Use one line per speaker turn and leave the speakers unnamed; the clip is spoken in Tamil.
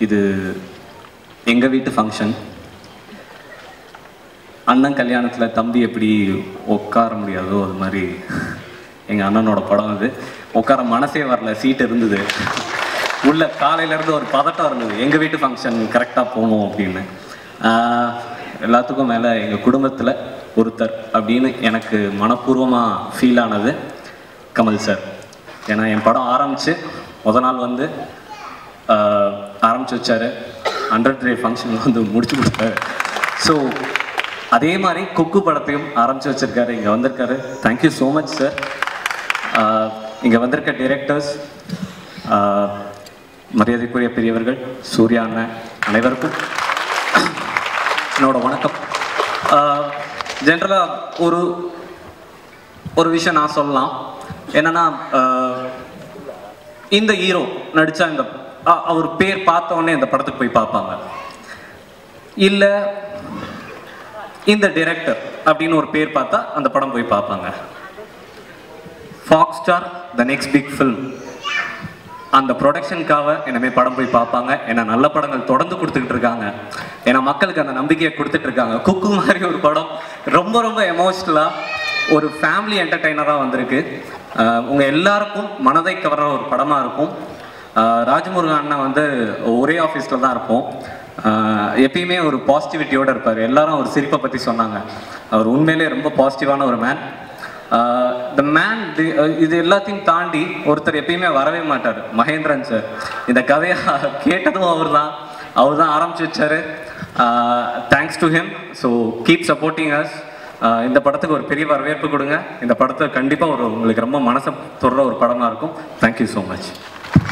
இது எங்கள் வீட்டு ஃபங்க்ஷன் அண்ணன் கல்யாணத்தில் தம்பி எப்படி உட்கார முடியாதோ அது மாதிரி எங்கள் அண்ணனோட படம் அது உட்கார மனசே வரல சீட் இருந்தது உள்ள காலையிலேருந்து ஒரு பதட்டம் இருந்தது எங்கள் வீட்டு ஃபங்க்ஷன் கரெக்டாக போகணும் அப்படின்னு ஆஹ், எல்லாத்துக்கும் மேலே எங்கள் குடும்பத்தில் ஒருத்தர் அப்படின்னு எனக்கு மனப்பூர்வமாக ஃபீல் ஆனது கமல் சார் ஏன்னா என் படம் ஆரம்பித்து முத நாள் வந்து ஆஹ், ஆரம்பிச்சு வச்சாரு ஹண்ட்ரட் டே ஃபங்க்ஷன் வந்து முடிச்சு கொடுத்தாரு ஸோ அதே மாதிரி குக்கு படத்தையும் ஆரம்பிச்சு வச்சிருக்காரு இங்கே வந்திருக்காரு தேங்க்யூ ஸோ மச் சார் இங்கே வந்திருக்க டிரெக்டர்ஸ் மரியாதைக்குரிய பெரியவர்கள் சூர்யா அண்ணன் அனைவருக்கும் என்னோட வணக்கம் ஜென்ரலாக ஒரு ஒரு விஷயம் நான் சொல்லலாம் என்னன்னா ஆஹ், இந்த ஹீரோ நடிச்சா இந்த அ- அவர் பேர் பார்த்த உடனே இந்த படத்துக்கு போய் பார்ப்பாங்க இல்ல இந்த டைரக்டர் அப்படின்னு ஒரு பேர் பார்த்தா அந்த படம் போய் பார்ப்பாங்க Fox Star the next big film அந்த ப்ரொடக்ஷனுக்காக என்னமே படம் போய் பார்ப்பாங்க ஏன்னா நல்ல படங்கள் தொடர்ந்து கொடுத்துக்கிட்டு இருக்காங்க ஏன்னா மக்களுக்கு அந்த நம்பிக்கையை கொடுத்துட்டு இருக்காங்க குக்கு மாதிரி ஒரு படம் ரொம்ப ரொம்ப எமோஷ்னலாக ஒரு ஃபேமிலி என்டர்டெய்னராக வந்திருக்கு ஆஹ் உங்க எல்லாருக்கும் மனதை கவர்ற ஒரு படமா இருக்கும் ஆஹ் ராஜமுருகன் அண்ணன் வந்து ஒரே ஆஃபீஸில் தான் இருப்போம் ஆஹ் எப்பயுமே ஒரு பாசிட்டிவிட்டியோட இருப்பார் எல்லாரும் அவர் சிரிப்பை பற்றி சொன்னாங்க அவர் உண்மையிலே ரொம்ப பாசிட்டிவான ஒரு மேன் த மேன் இது எல்லாத்தையும் தாண்டி ஒருத்தர் எப்பயுமே வரவே மாட்டார் மகேந்திரன் சார் இந்த கதையை கேட்டதும் அவர் தான் அவர் தான் ஆரம்பிச்சு வச்சாரு thanks to him so keep supporting us இந்த படத்துக்கு ஒரு பெரிய வரவேற்பு கொடுங்க இந்த படத்தை கண்டிப்பாக ஒரு உங்களுக்கு ரொம்ப மனசை தொடுற ஒரு படமாக இருக்கும் தேங்க்யூ ஸோ மச்